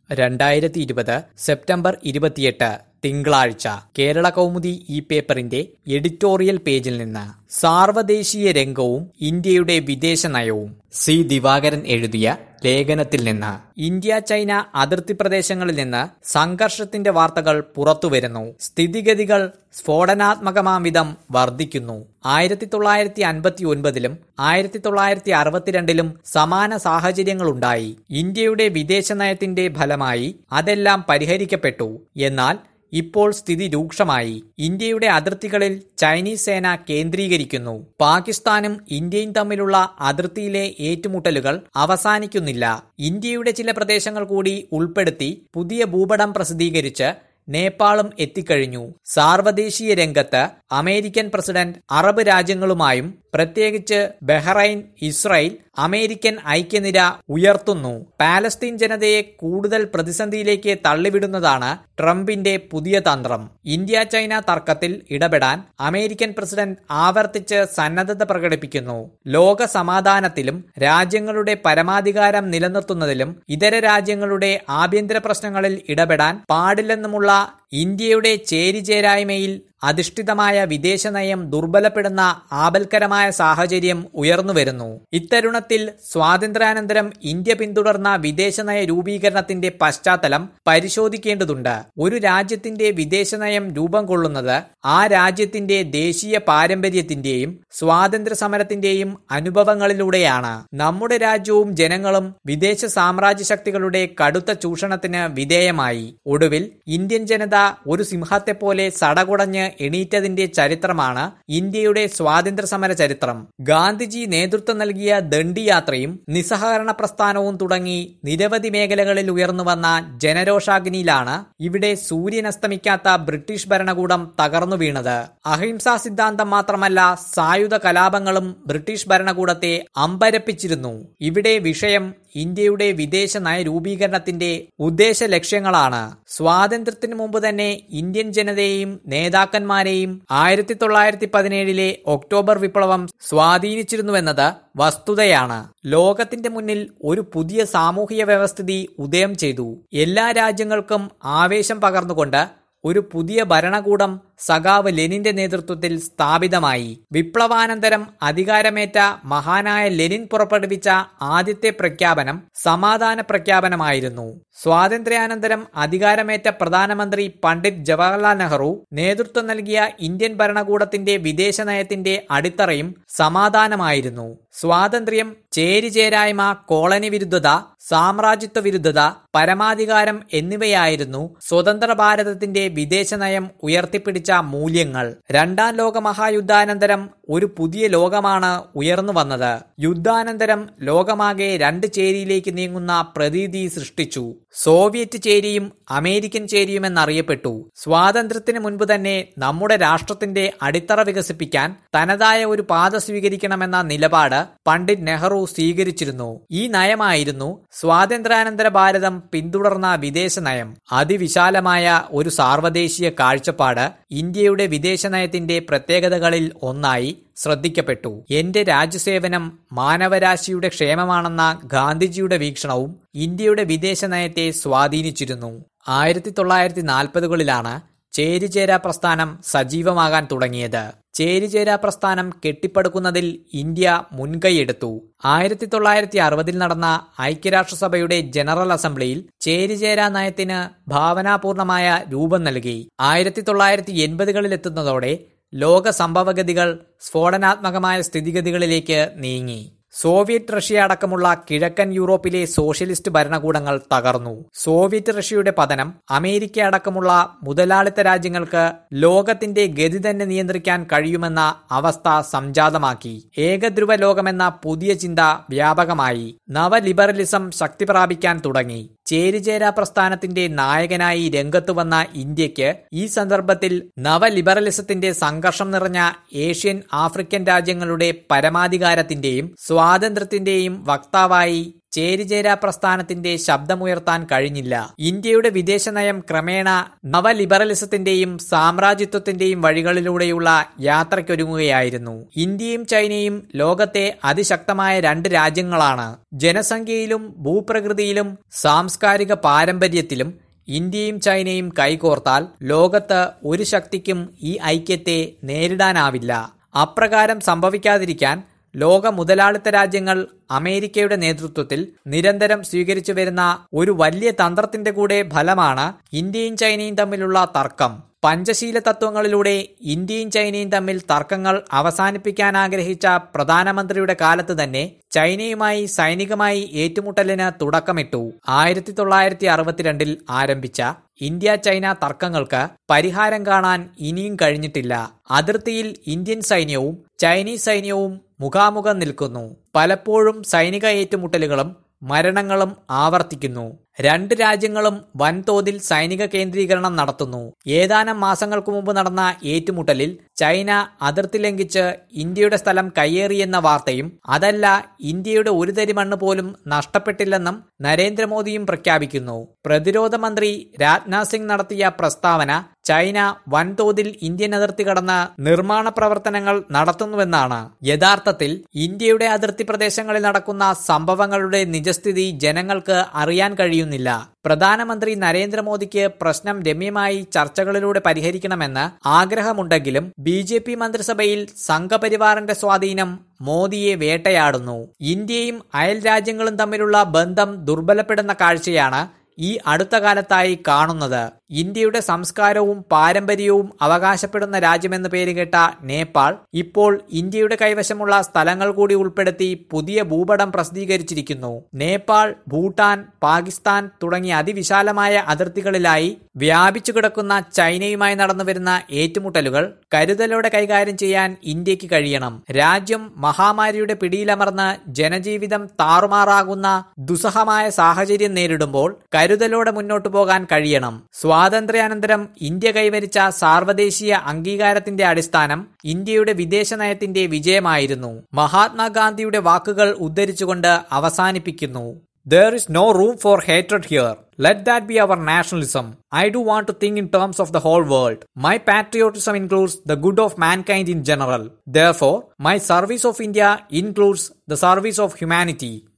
രണ്ടായിരത്തി ഇരുപത് സെപ്റ്റംബർ ഇരുപത്തിയെട്ട് തിങ്കളാഴ്ച കേരള കൗമുദി ഈ പേപ്പറിന്റെ എഡിറ്റോറിയൽ പേജിൽ നിന്ന് സാർവദേശീയ രംഗവും ഇന്ത്യയുടെ വിദേശ നയവും സി ദിവാകരൻ എഴുതിയ ലേഖനത്തിൽ നിന്ന് ഇന്ത്യ ചൈന അതിർത്തി പ്രദേശങ്ങളിൽ നിന്ന് സംഘർഷത്തിന്റെ വാർത്തകൾ പുറത്തുവരുന്നു സ്ഥിതിഗതികൾ സ്ഫോടനാത്മകമാം വിധം വർദ്ധിക്കുന്നു ആയിരത്തി തൊള്ളായിരത്തി അൻപത്തി ഒൻപതിലും ആയിരത്തി തൊള്ളായിരത്തി അറുപത്തിരണ്ടിലും സമാന സാഹചര്യങ്ങളുണ്ടായി ഇന്ത്യയുടെ വിദേശ നയത്തിന്റെ ഫലമായി അതെല്ലാം പരിഹരിക്കപ്പെട്ടു എന്നാൽ ഇപ്പോൾ സ്ഥിതി രൂക്ഷമായി ഇന്ത്യയുടെ അതിർത്തികളിൽ ചൈനീസ് സേന കേന്ദ്രീകരിക്കുന്നു പാകിസ്ഥാനും ഇന്ത്യയും തമ്മിലുള്ള അതിർത്തിയിലെ ഏറ്റുമുട്ടലുകൾ അവസാനിക്കുന്നില്ല ഇന്ത്യയുടെ ചില പ്രദേശങ്ങൾ കൂടി ഉൾപ്പെടുത്തി പുതിയ ഭൂപടം പ്രസിദ്ധീകരിച്ച് നേപ്പാളും എത്തിക്കഴിഞ്ഞു സാർവദേശീയ രംഗത്ത് അമേരിക്കൻ പ്രസിഡന്റ് അറബ് രാജ്യങ്ങളുമായും പ്രത്യേകിച്ച് ബഹ്റൈൻ ഇസ്രായേൽ അമേരിക്കൻ ഐക്യനിര ഉയർത്തുന്നു പാലസ്തീൻ ജനതയെ കൂടുതൽ പ്രതിസന്ധിയിലേക്ക് തള്ളിവിടുന്നതാണ് ട്രംപിന്റെ പുതിയ തന്ത്രം ഇന്ത്യ ചൈന തർക്കത്തിൽ ഇടപെടാൻ അമേരിക്കൻ പ്രസിഡന്റ് ആവർത്തിച്ച് സന്നദ്ധത പ്രകടിപ്പിക്കുന്നു ലോക സമാധാനത്തിലും രാജ്യങ്ങളുടെ പരമാധികാരം നിലനിർത്തുന്നതിലും ഇതര രാജ്യങ്ങളുടെ ആഭ്യന്തര പ്രശ്നങ്ങളിൽ ഇടപെടാൻ പാടില്ലെന്നുമുള്ള ഇന്ത്യയുടെ ചേരിചേരായ്മയിൽ അധിഷ്ഠിതമായ വിദേശ നയം ദുർബലപ്പെടുന്ന ആപൽക്കരമായ സാഹചര്യം ഉയർന്നുവരുന്നു ഇത്തരുണത്തിൽ സ്വാതന്ത്ര്യാനന്തരം ഇന്ത്യ പിന്തുടർന്ന വിദേശനയ രൂപീകരണത്തിന്റെ പശ്ചാത്തലം പരിശോധിക്കേണ്ടതുണ്ട് ഒരു രാജ്യത്തിന്റെ വിദേശ നയം രൂപം കൊള്ളുന്നത് ആ രാജ്യത്തിന്റെ ദേശീയ പാരമ്പര്യത്തിന്റെയും സ്വാതന്ത്ര്യ സമരത്തിന്റെയും അനുഭവങ്ങളിലൂടെയാണ് നമ്മുടെ രാജ്യവും ജനങ്ങളും വിദേശ സാമ്രാജ്യ ശക്തികളുടെ കടുത്ത ചൂഷണത്തിന് വിധേയമായി ഒടുവിൽ ഇന്ത്യൻ ജനത ഒരു സിംഹത്തെ പോലെ സടകുടഞ്ഞ് എണീറ്റതിന്റെ ചരിത്രമാണ് ഇന്ത്യയുടെ സ്വാതന്ത്ര്യ സമര ചരിത്രം ഗാന്ധിജി നേതൃത്വം നൽകിയ ദണ്ഡിയാത്രയും നിസ്സഹകരണ പ്രസ്ഥാനവും തുടങ്ങി നിരവധി മേഖലകളിൽ ഉയർന്നു വന്ന ജനരോഷാഗ്നിയിലാണ് ഇവിടെ സൂര്യനസ്തമിക്കാത്ത ബ്രിട്ടീഷ് ഭരണകൂടം തകർന്നു വീണത് അഹിംസാ സിദ്ധാന്തം മാത്രമല്ല സായുധ കലാപങ്ങളും ബ്രിട്ടീഷ് ഭരണകൂടത്തെ അമ്പരപ്പിച്ചിരുന്നു ഇവിടെ വിഷയം ഇന്ത്യയുടെ വിദേശ നയ രൂപീകരണത്തിന്റെ ഉദ്ദേശ ലക്ഷ്യങ്ങളാണ് സ്വാതന്ത്ര്യത്തിനു മുമ്പ് തന്നെ ഇന്ത്യൻ ജനതയെയും നേതാക്കന്മാരെയും ആയിരത്തി തൊള്ളായിരത്തി പതിനേഴിലെ ഒക്ടോബർ വിപ്ലവം സ്വാധീനിച്ചിരുന്നുവെന്നത് വസ്തുതയാണ് ലോകത്തിന്റെ മുന്നിൽ ഒരു പുതിയ സാമൂഹിക വ്യവസ്ഥിതി ഉദയം ചെയ്തു എല്ലാ രാജ്യങ്ങൾക്കും ആവേശം പകർന്നുകൊണ്ട് ഒരു പുതിയ ഭരണകൂടം സഖാവ് ലെനിന്റെ നേതൃത്വത്തിൽ സ്ഥാപിതമായി വിപ്ലവാനന്തരം അധികാരമേറ്റ മഹാനായ ലെനിൻ പുറപ്പെടുവിച്ച ആദ്യത്തെ പ്രഖ്യാപനം സമാധാന പ്രഖ്യാപനമായിരുന്നു സ്വാതന്ത്ര്യാനന്തരം അധികാരമേറ്റ പ്രധാനമന്ത്രി പണ്ഡിറ്റ് ജവഹർലാൽ നെഹ്റു നേതൃത്വം നൽകിയ ഇന്ത്യൻ ഭരണകൂടത്തിന്റെ വിദേശ നയത്തിന്റെ അടിത്തറയും സമാധാനമായിരുന്നു സ്വാതന്ത്ര്യം ചേരിചേരായ്മ കോളനി വിരുദ്ധത സാമ്രാജ്യത്വ വിരുദ്ധത പരമാധികാരം എന്നിവയായിരുന്നു സ്വതന്ത്ര ഭാരതത്തിന്റെ വിദേശ നയം ഉയർത്തിപ്പിടിച്ച മൂല്യങ്ങൾ രണ്ടാം ലോക മഹായുദ്ധാനന്തരം ഒരു പുതിയ ലോകമാണ് ഉയർന്നു വന്നത് യുദ്ധാനന്തരം ലോകമാകെ രണ്ട് ചേരിയിലേക്ക് നീങ്ങുന്ന പ്രതീതി സൃഷ്ടിച്ചു സോവിയറ്റ് ചേരിയും അമേരിക്കൻ ചേരിയും എന്നറിയപ്പെട്ടു സ്വാതന്ത്ര്യത്തിന് മുൻപ് തന്നെ നമ്മുടെ രാഷ്ട്രത്തിന്റെ അടിത്തറ വികസിപ്പിക്കാൻ തനതായ ഒരു പാത സ്വീകരിക്കണമെന്ന നിലപാട് പണ്ഡിറ്റ് നെഹ്റു സ്വീകരിച്ചിരുന്നു ഈ നയമായിരുന്നു സ്വാതന്ത്ര്യാനന്തര ഭാരതം പിന്തുടർന്ന വിദേശ നയം അതിവിശാലമായ ഒരു സാർവദേശീയ കാഴ്ചപ്പാട് ഇന്ത്യയുടെ വിദേശ നയത്തിന്റെ പ്രത്യേകതകളിൽ ഒന്നായി ശ്രദ്ധിക്കപ്പെട്ടു എന്റെ രാജ്യസേവനം മാനവരാശിയുടെ ക്ഷേമമാണെന്ന ഗാന്ധിജിയുടെ വീക്ഷണവും ഇന്ത്യയുടെ വിദേശ നയത്തെ സ്വാധീനിച്ചിരുന്നു ആയിരത്തി തൊള്ളായിരത്തി നാൽപ്പതുകളിലാണ് ചേരിചേര പ്രസ്ഥാനം സജീവമാകാൻ തുടങ്ങിയത് ചേരിചേര പ്രസ്ഥാനം കെട്ടിപ്പടുക്കുന്നതിൽ ഇന്ത്യ മുൻകൈയെടുത്തു ആയിരത്തി തൊള്ളായിരത്തി അറുപതിൽ നടന്ന ഐക്യരാഷ്ട്രസഭയുടെ ജനറൽ അസംബ്ലിയിൽ ചേരിചേര നയത്തിന് ഭാവനാപൂർണമായ രൂപം നൽകി ആയിരത്തി തൊള്ളായിരത്തി എൺപതുകളിലെത്തുന്നതോടെ ലോക സംഭവഗതികൾ സ്ഫോടനാത്മകമായ സ്ഥിതിഗതികളിലേക്ക് നീങ്ങി സോവിയറ്റ് റഷ്യ അടക്കമുള്ള കിഴക്കൻ യൂറോപ്പിലെ സോഷ്യലിസ്റ്റ് ഭരണകൂടങ്ങൾ തകർന്നു സോവിയറ്റ് റഷ്യയുടെ പതനം അമേരിക്ക അടക്കമുള്ള മുതലാളിത്ത രാജ്യങ്ങൾക്ക് ലോകത്തിന്റെ ഗതി തന്നെ നിയന്ത്രിക്കാൻ കഴിയുമെന്ന അവസ്ഥ സംജാതമാക്കി ഏകധ്രുവ ലോകമെന്ന പുതിയ ചിന്ത വ്യാപകമായി നവലിബറലിസം ശക്തി പ്രാപിക്കാൻ തുടങ്ങി ചേരിചേര പ്രസ്ഥാനത്തിന്റെ നായകനായി രംഗത്ത് വന്ന ഇന്ത്യക്ക് ഈ സന്ദർഭത്തിൽ നവലിബറലിസത്തിന്റെ സംഘർഷം നിറഞ്ഞ ഏഷ്യൻ ആഫ്രിക്കൻ രാജ്യങ്ങളുടെ പരമാധികാരത്തിന്റെയും സ്വാതന്ത്ര്യത്തിന്റെയും വക്താവായി ചേരിചേരാ പ്രസ്ഥാനത്തിന്റെ ശബ്ദമുയർത്താൻ കഴിഞ്ഞില്ല ഇന്ത്യയുടെ വിദേശനയം ക്രമേണ നവലിബറലിസത്തിന്റെയും സാമ്രാജ്യത്വത്തിന്റെയും വഴികളിലൂടെയുള്ള യാത്രയ്ക്കൊരുങ്ങുകയായിരുന്നു ഇന്ത്യയും ചൈനയും ലോകത്തെ അതിശക്തമായ രണ്ട് രാജ്യങ്ങളാണ് ജനസംഖ്യയിലും ഭൂപ്രകൃതിയിലും സാംസ്കാരിക പാരമ്പര്യത്തിലും ഇന്ത്യയും ചൈനയും കൈകോർത്താൽ ലോകത്ത് ഒരു ശക്തിക്കും ഈ ഐക്യത്തെ നേരിടാനാവില്ല അപ്രകാരം സംഭവിക്കാതിരിക്കാൻ ലോക മുതലാളിത്ത രാജ്യങ്ങൾ അമേരിക്കയുടെ നേതൃത്വത്തിൽ നിരന്തരം സ്വീകരിച്ചു വരുന്ന ഒരു വലിയ തന്ത്രത്തിന്റെ കൂടെ ഫലമാണ് ഇന്ത്യയും ചൈനയും തമ്മിലുള്ള തർക്കം പഞ്ചശീല തത്വങ്ങളിലൂടെ ഇന്ത്യയും ചൈനയും തമ്മിൽ തർക്കങ്ങൾ അവസാനിപ്പിക്കാൻ ആഗ്രഹിച്ച പ്രധാനമന്ത്രിയുടെ കാലത്ത് തന്നെ ചൈനയുമായി സൈനികമായി ഏറ്റുമുട്ടലിന് തുടക്കമിട്ടു ആയിരത്തി തൊള്ളായിരത്തി അറുപത്തിരണ്ടിൽ ആരംഭിച്ച ഇന്ത്യ ചൈന തർക്കങ്ങൾക്ക് പരിഹാരം കാണാൻ ഇനിയും കഴിഞ്ഞിട്ടില്ല അതിർത്തിയിൽ ഇന്ത്യൻ സൈന്യവും ചൈനീസ് സൈന്യവും മുഖാമുഖം നിൽക്കുന്നു പലപ്പോഴും സൈനിക ഏറ്റുമുട്ടലുകളും മരണങ്ങളും ആവർത്തിക്കുന്നു രണ്ട് രാജ്യങ്ങളും വൻതോതിൽ സൈനിക കേന്ദ്രീകരണം നടത്തുന്നു ഏതാനും മാസങ്ങൾക്ക് മുമ്പ് നടന്ന ഏറ്റുമുട്ടലിൽ ചൈന അതിർത്തി ലംഘിച്ച് ഇന്ത്യയുടെ സ്ഥലം കയ്യേറിയെന്ന വാർത്തയും അതല്ല ഇന്ത്യയുടെ ഒരു തരി മണ്ണ് പോലും നഷ്ടപ്പെട്ടില്ലെന്നും നരേന്ദ്രമോദിയും പ്രഖ്യാപിക്കുന്നു പ്രതിരോധ മന്ത്രി രാജ്നാഥ് സിംഗ് നടത്തിയ പ്രസ്താവന ചൈന വൻതോതിൽ ഇന്ത്യൻ അതിർത്തി കടന്ന് നിർമ്മാണ പ്രവർത്തനങ്ങൾ നടത്തുന്നുവെന്നാണ് യഥാർത്ഥത്തിൽ ഇന്ത്യയുടെ അതിർത്തി പ്രദേശങ്ങളിൽ നടക്കുന്ന സംഭവങ്ങളുടെ നിജസ്ഥിതി ജനങ്ങൾക്ക് അറിയാൻ കഴിയുന്നില്ല പ്രധാനമന്ത്രി നരേന്ദ്രമോദിക്ക് പ്രശ്നം രമ്യമായി ചർച്ചകളിലൂടെ പരിഹരിക്കണമെന്ന് ആഗ്രഹമുണ്ടെങ്കിലും ബി ജെ പി മന്ത്രിസഭയിൽ സംഘപരിവാറിന്റെ സ്വാധീനം മോദിയെ വേട്ടയാടുന്നു ഇന്ത്യയും അയൽ രാജ്യങ്ങളും തമ്മിലുള്ള ബന്ധം ദുർബലപ്പെടുന്ന കാഴ്ചയാണ് ഈ അടുത്ത കാലത്തായി കാണുന്നത് ഇന്ത്യയുടെ സംസ്കാരവും പാരമ്പര്യവും അവകാശപ്പെടുന്ന രാജ്യമെന്ന് പേരുകേട്ട നേപ്പാൾ ഇപ്പോൾ ഇന്ത്യയുടെ കൈവശമുള്ള സ്ഥലങ്ങൾ കൂടി ഉൾപ്പെടുത്തി പുതിയ ഭൂപടം പ്രസിദ്ധീകരിച്ചിരിക്കുന്നു നേപ്പാൾ ഭൂട്ടാൻ പാകിസ്ഥാൻ തുടങ്ങിയ അതിവിശാലമായ അതിർത്തികളിലായി വ്യാപിച്ചു കിടക്കുന്ന ചൈനയുമായി നടന്നുവരുന്ന ഏറ്റുമുട്ടലുകൾ കരുതലോടെ കൈകാര്യം ചെയ്യാൻ ഇന്ത്യക്ക് കഴിയണം രാജ്യം മഹാമാരിയുടെ പിടിയിലമർന്ന് ജനജീവിതം താറുമാറാകുന്ന ദുസ്സഹമായ സാഹചര്യം നേരിടുമ്പോൾ കരുതലോടെ മുന്നോട്ടു പോകാൻ കഴിയണം സ്വാതന്ത്ര്യാനന്തരം ഇന്ത്യ കൈവരിച്ച സാർവദേശീയ അംഗീകാരത്തിന്റെ അടിസ്ഥാനം ഇന്ത്യയുടെ വിദേശ നയത്തിന്റെ വിജയമായിരുന്നു മഹാത്മാഗാന്ധിയുടെ വാക്കുകൾ ഉദ്ധരിച്ചുകൊണ്ട് അവസാനിപ്പിക്കുന്നു There is no room for hatred here. Let that be our nationalism. I do want to think in terms of the whole world. My patriotism includes the good of mankind in general. Therefore, my service of India includes the service of humanity.